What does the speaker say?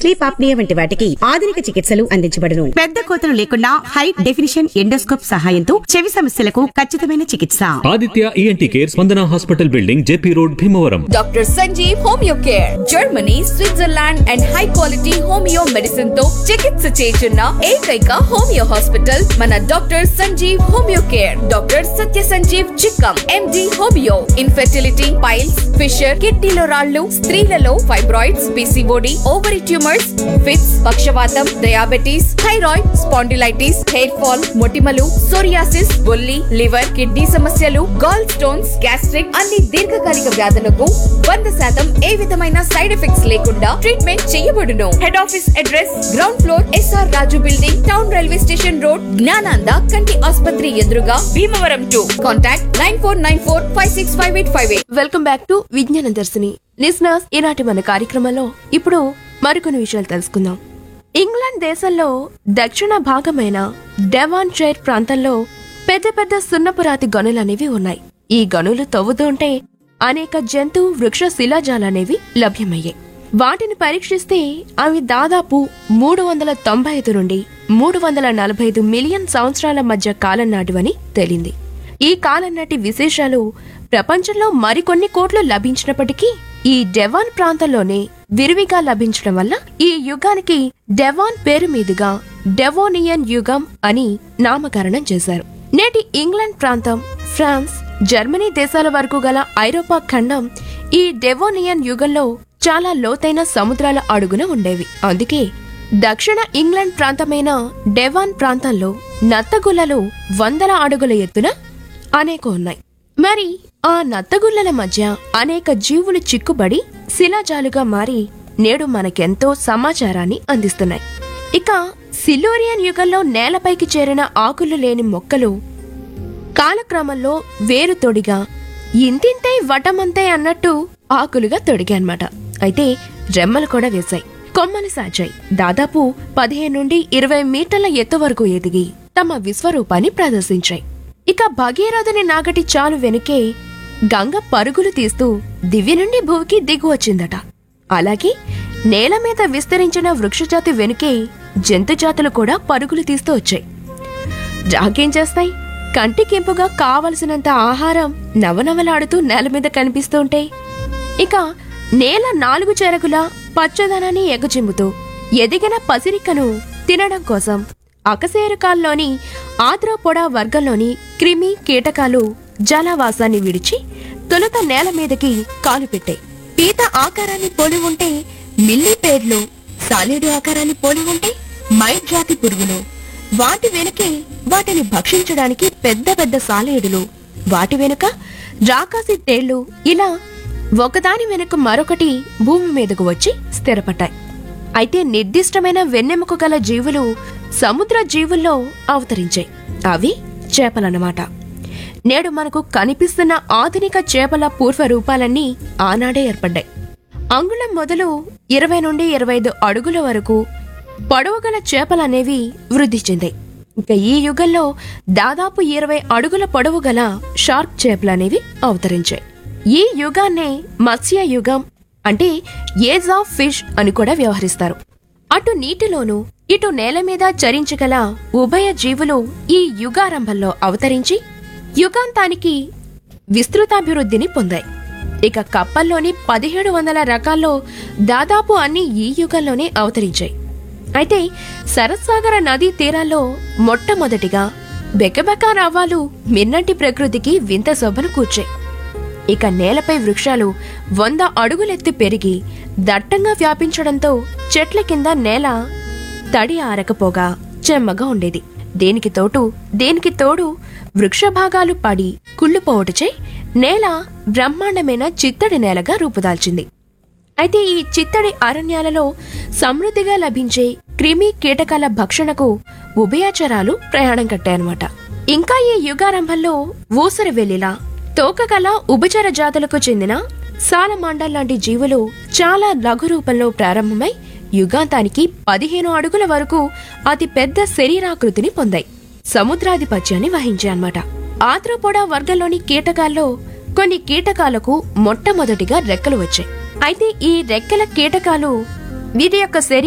sleep apnoea వంటి వాటికి ఆధునిక చికిత్సలు అందించబడును పెద్ద కోతలు లేకుండా హై డెఫినిషన్ ఎండోస్కోప్ సహాయంతో చెవి సమస్యలకు ఖచ్చితమైన చికిత్స Aditya ENT care Spandana hospital building JP road Bhimavaram doctor Sanjeev homeo care Germany Switzerland and high quality homeo medicine తో చికిత్స చేస్తున్న ఏకైక హోమియో హాస్పిటల్ మన doctor Sanjeev homeo care doctor Satya Sanjeev Chikkam MD homeo infertility piles fissure కిడ్నీలో రాళ్లు స్త్రీలలో fibroids PCOD ovary tumours fits పక్షవాతం diabetes thyroid spondylitis hair fall మొటిమలు సోరియాసిస్ బొల్లి లివర్ కిడ్నీ సమస్యలు గాల్ స్టోన్స్ గ్యాస్ట్రిక్ అన్ని దీర్ఘకాలిక వ్యాధులకు వంద శాతం ఏ విధమైన సైడ్ ఎఫెక్ట్స్ లేకుండా ట్రీట్మెంట్ చేయబడును head office address ground floor SR Raju building town railway station road Gnananda కంటి ఆసుపత్రి ఎదురుగా Bhimavaram to contact nine four nine four five six five eight five eight welcome back to Vignana Darshini listeners ఈనాటి మన కార్యక్రమంలో ఇప్పుడు మరికొన్ని విషయాలు తెలుసుకుందాం ఇంగ్లాండ్ దేశంలో దక్షిణ భాగమైన డెవాన్ షైర్ ప్రాంతంలో పెద్ద పెద్ద సున్నపురాతి గనులనేవి ఉన్నాయి ఈ గనులు తవ్వుతూ ఉంటే అనేక జంతు వృక్ష శిలాజాలనేవి లభ్యమయ్యాయి వాటిని పరీక్షిస్తే అవి దాదాపు మూడు వందల తొంభై ఐదు నుండి మూడు వందల నలభై ఐదు మిలియన్ సంవత్సరాల మధ్య కాలం నాటివని తేలింది ఈ కాలం నాటి విశేషాలు ప్రపంచంలో మరికొన్ని కోట్లు లభించినప్పటికీ ఈ డెవాన్ ప్రాంతంలోనే విరివిగా లభించడం వల్ల ఈ యుగానికి డెవాన్ పేరు మీదుగా డెవోనియన్ యుగం అని నామకరణం చేశారు నేటి ఇంగ్లాండ్ ప్రాంతం ఫ్రాన్స్ జర్మనీ దేశాల వరకు గల ఐరోపా ఖండం ఈ డెవోనియన్ యుగంలో చాలా లోతైన సముద్రాల అడుగున ఉండేవి అందుకే దక్షిణ ఇంగ్లాండ్ ప్రాంతమైన డెవాన్ ప్రాంతంలో నత్తగుల్లలు వందల అడుగుల ఎత్తున అనేక ఉన్నాయి మరి ఆ నత్తగుల్లల మధ్య అనేక జీవులు చిక్కుబడి శిలాజాలుగా మారి నేడు మనకెంతో సమాచారాన్ని అందిస్తున్నాయి ఇక సిల్లోరియన్ యుగంలో నేలపైకి చేరిన ఆకులు లేని మొక్కలు కాలక్రమంలో వేరు తొడిగా ఇంతింతై వటమంతే అన్నట్టు ఆకులుగా తొడిగాయన్నమాట అయితే రెమ్మలు కూడా వేశాయి కొమ్మలు సాచాయి దాదాపు పదిహేను నుండి ఇరవై మీటర్ల ఎత్తు వరకు ఎదిగి తమ విశ్వరూపాన్ని ప్రదర్శించాయి ఇక భగీరథుని నాగటి చాలు వెనుకే గంగ పరుగులు తీస్తూ దివ్య నుండి భూమికి దిగు వచ్చిందట అలాగే నేల మీద విస్తరించిన వృక్షజాతి వెనుకే జంతుజాతులు కూడా పరుగులు తీస్తూ వచ్చాయి రాకేం చేస్తాయి కంటికింపుగా కావలసినంత ఆహారం నవనవలాడుతూ నేల మీద కనిపిస్తూ ఉంటే ఇక నేల నాలుగు చెరగుల పచ్చదనాన్ని ఎగజిమ్ముతూ ఎదిగిన పసిరికను తినడం కోసం అకశేరుకాల్లోని ఆద్రోపొడ వర్గంలోని క్రిమి కీటకాలు జలవాసాన్ని విడిచి తొలుత నేల మీదకి కాలు పెట్టాయి పీత ఆకారాన్ని పోలి ఉంటే మిల్లీ పేర్లు సాలీడు ఆకారాన్ని పోలి ఉంటే మైట్ జాతి పురుగులు వాటి వెనుకే వాటిని భక్షించడానికి పెద్ద పెద్ద సాలేడులు వాటి వెనుక రాకాసి తేళ్లు ఇలా ఒకదాని వెనుక మరొకటి భూమి మీదకు వచ్చి స్థిరపడ్డాయి అయితే నిర్దిష్టమైన వెన్నెముక గల జీవులు సముద్ర జీవుల్లో అవతరించాయి అవి చేపలన్నమాట నేడు మనకు కనిపిస్తున్న ఆధునిక చేపల పూర్వ రూపాలన్నీ ఆనాడే ఏర్పడ్డాయి అంగుళం మొదలు ఇరవై నుండి ఇరవై ఐదు అడుగుల వరకు పొడవుగల చేపలనేవి వృద్ధి చెందాయి ఇక ఈ యుగంలో దాదాపు ఇరవై అడుగుల పొడవు గల షార్క్ చేపలనేవి అవతరించాయి ఈ యుగాన్నే మత్స్య యుగం అంటే ఏజ్ ఆఫ్ ఫిష్ అని కూడా వ్యవహరిస్తారు అటు నీటిలోనూ ఇటు నేల మీద చరించగల ఉభయ జీవులు ఈ యుగారంభంలో అవతరించి యుగాంతానికి విస్తృతాభివృద్ధిని పొందాయి ఇక కప్పల్లోని పదిహేడు వందల రకాల్లో దాదాపు అన్ని ఈ యుగంలోనే అవతరించాయి అయితే సరస్సాగర నదీ తీరాల్లో మొట్టమొదటిగా బెకబెక రావాలు మిన్నటి ప్రకృతికి వింత శోభను కూర్చాయి ఇక నేలపై వృక్షాలు వంద అడుగులెత్తి పెరిగి దట్టంగా వ్యాపించడంతో చెట్ల కింద నేల తడి ఆరకపోగా చెమ్మగా ఉండేది దేనికి తోటు దేనికి తోడు వృక్ష భాగాలు పడి కుళ్ళుపోవటచే నేల బ్రహ్మాండమైన చిత్తడి నేలగా రూపుదాల్చింది అయితే ఈ చిత్తడి అరణ్యాలలో సమృద్ధిగా లభించే క్రిమి కీటకాల భక్షణకు ఉభయచరాలు ప్రయాణం కట్టాయన్నమాట ఇంకా ఈ యుగారంభంలో ఊసరి వెల్లిలా తోకగల ఉభచర జాతులకు చెందిన సాలమాండల్ లాంటి జీవులు చాలా లఘు రూపంలో ప్రారంభమై యుగాంతానికి పదిహేను అడుగుల వరకు అతి పెద్ద శరీరాకృతిని పొందాయి సముద్రాధిపత్యాన్ని వహించాయన్నమాట ఆత్రోపోడా వర్గంలోని కీటకాల్లో కొన్ని కీటకాలకు మొట్టమొదటిగా రెక్కలు వచ్చాయి అయితే ఈ రెక్కల కీటకాలు వీటి యొక్క శరీరం